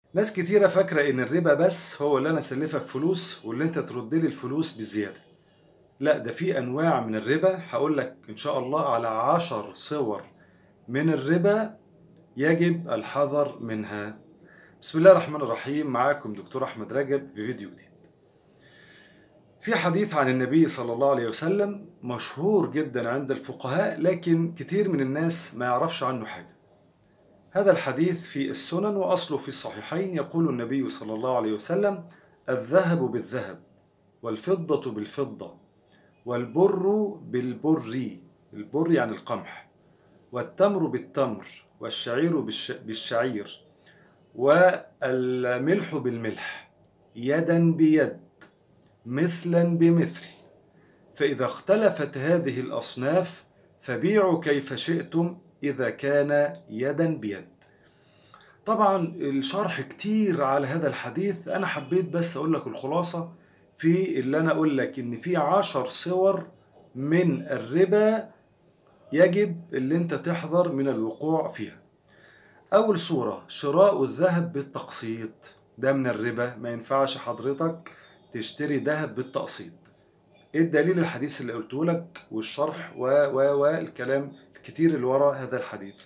ناس كتيرة فاكرة إن الربا بس هو اللي أنا أسلفك فلوس واللي أنت ترد لي الفلوس بالزيادة. لا ده في أنواع من الربا هقول لك إن شاء الله على عشر صور من الربا يجب الحذر منها. بسم الله الرحمن الرحيم معاكم دكتور أحمد رجب في فيديو جديد. في حديث عن النبي صلى الله عليه وسلم مشهور جدا عند الفقهاء لكن كتير من الناس ما يعرفش عنه حاجة. هذا الحديث في السنن وأصله في الصحيحين يقول النبي صلى الله عليه وسلم الذهب بالذهب والفضة بالفضة والبر بالبر البر يعني القمح والتمر بالتمر والشعير بالشعير والملح بالملح يدا بيد مثلا بمثل فإذا اختلفت هذه الأصناف فبيعوا كيف شئتم إذا كان يدا بيد طبعا الشرح كتير على هذا الحديث أنا حبيت بس أقول لك الخلاصة في اللي أنا أقول لك إن في عشر صور من الربا يجب اللي أنت تحذر من الوقوع فيها أول صورة شراء الذهب بالتقسيط ده من الربا ما ينفعش حضرتك تشتري ذهب بالتقسيط ايه الدليل الحديث اللي قلته لك والشرح و و والكلام الكتير اللي ورا هذا الحديث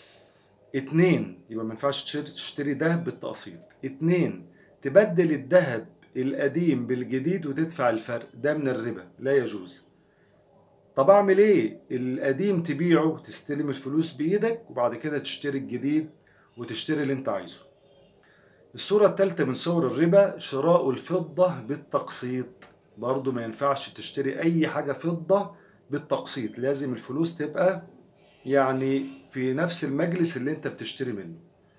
اتنين يبقى ما ينفعش تشتري ذهب بالتقسيط اتنين تبدل الذهب القديم بالجديد وتدفع الفرق ده من الربا لا يجوز طب اعمل ايه القديم تبيعه تستلم الفلوس بايدك وبعد كده تشتري الجديد وتشتري اللي انت عايزه الصورة الثالثة من صور الربا شراء الفضة بالتقسيط برضو ما ينفعش تشتري أي حاجة فضة بالتقسيط لازم الفلوس تبقى يعني في نفس المجلس اللي انت بتشتري منه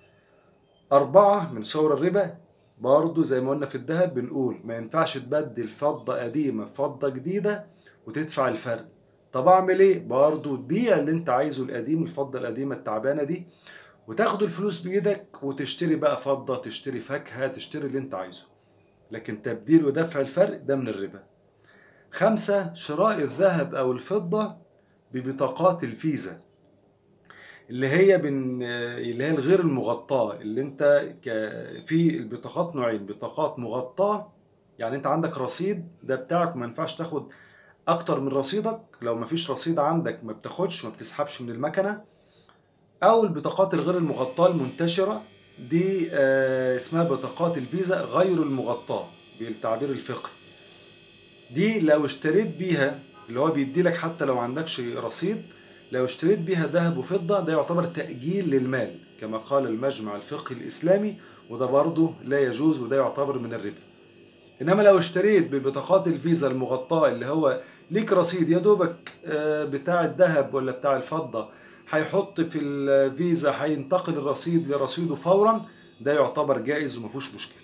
أربعة من صور الربا برضو زي ما قلنا في الذهب بنقول ما ينفعش تبدل فضة قديمة بفضة جديدة وتدفع الفرق طب اعمل ايه برضو تبيع اللي انت عايزه القديم الفضة القديمة التعبانة دي وتاخد الفلوس بايدك وتشتري بقى فضة تشتري فاكهة تشتري اللي انت عايزه لكن تبديل ودفع الفرق ده من الربا خمسة شراء الذهب أو الفضة ببطاقات الفيزا اللي هي بن اللي هي الغير المغطاة اللي انت ك... في البطاقات نوعين بطاقات مغطاة يعني انت عندك رصيد ده بتاعك ما ينفعش تاخد اكتر من رصيدك لو ما فيش رصيد عندك ما بتاخدش ما بتسحبش من المكنة او البطاقات الغير المغطاة المنتشرة دي آه اسمها بطاقات الفيزا غير المغطاة بالتعبير الفقهي دي لو اشتريت بيها اللي هو بيدي لك حتى لو عندكش رصيد لو اشتريت بيها ذهب وفضة ده يعتبر تأجيل للمال كما قال المجمع الفقهي الإسلامي وده برضه لا يجوز وده يعتبر من الربا إنما لو اشتريت ببطاقات الفيزا المغطاة اللي هو ليك رصيد يا دوبك بتاع الذهب ولا بتاع الفضة هيحط في الفيزا هينتقل الرصيد لرصيده فورا ده يعتبر جائز ومفيهوش مشكلة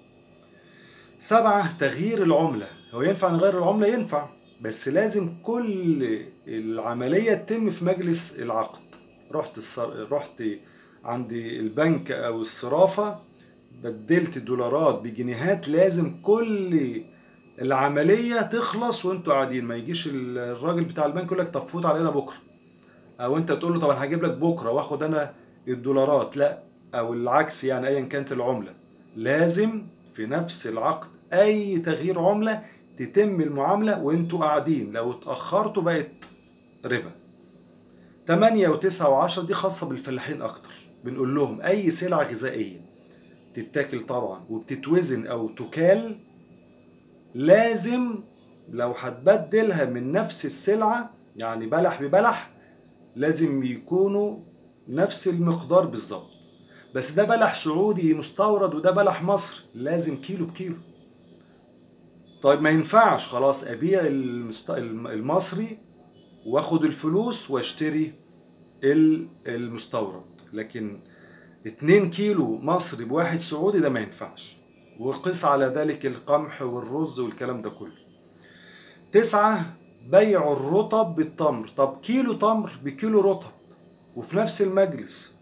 سبعة تغيير العملة هو ينفع نغير العملة ينفع بس لازم كل العملية تتم في مجلس العقد رحت الصر... رحت عند البنك او الصرافة بدلت دولارات بجنيهات لازم كل العملية تخلص وانتوا قاعدين ما يجيش الراجل بتاع البنك يقول لك طب فوت علينا بكرة او انت تقول له طب انا هجيب لك بكرة واخد انا الدولارات لا او العكس يعني ايا كانت العملة لازم في نفس العقد اي تغيير عملة تتم المعاملة وانتوا قاعدين لو اتأخرتوا بقت ربا 8 و9 و10 دي خاصة بالفلاحين أكتر بنقول لهم أي سلعة غذائية تتاكل طبعا وبتتوزن أو تكال لازم لو هتبدلها من نفس السلعة يعني بلح ببلح لازم يكونوا نفس المقدار بالظبط بس ده بلح سعودي مستورد وده بلح مصر لازم كيلو بكيلو طيب ما ينفعش خلاص ابيع المست... المصري واخد الفلوس واشتري المستورد لكن 2 كيلو مصري بواحد سعودي ده ما ينفعش وقس على ذلك القمح والرز والكلام ده كله تسعة بيع الرطب بالتمر طب كيلو تمر بكيلو رطب وفي نفس المجلس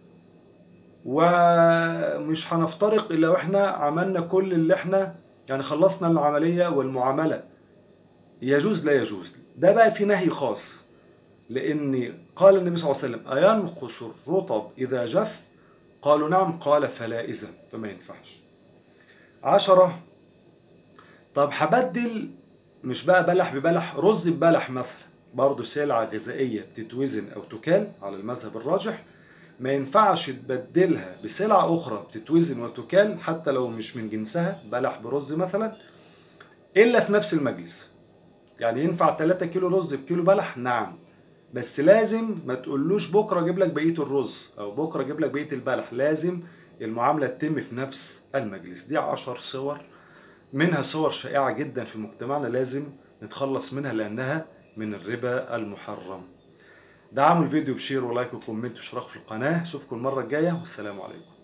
ومش هنفترق الا واحنا عملنا كل اللي احنا يعني خلصنا العملية والمعاملة يجوز لا يجوز ده بقى في نهي خاص لأن قال النبي صلى الله عليه وسلم أينقص الرطب إذا جف قالوا نعم قال فلا إذن فما ينفعش عشرة طب هبدل مش بقى بلح ببلح رز ببلح مثلا برضه سلعة غذائية بتتوزن أو تكال على المذهب الراجح ما ينفعش تبدلها بسلعة أخرى بتتوزن وتكال حتى لو مش من جنسها بلح برز مثلا إلا في نفس المجلس يعني ينفع 3 كيلو رز بكيلو بلح نعم بس لازم ما تقولوش بكرة أجيب لك بقية الرز أو بكرة أجيب لك بقية البلح لازم المعاملة تتم في نفس المجلس دي عشر صور منها صور شائعة جدا في مجتمعنا لازم نتخلص منها لأنها من الربا المحرم دعموا الفيديو بشير ولايك وكومنت واشتراك في القناة اشوفكم المرة الجاية والسلام عليكم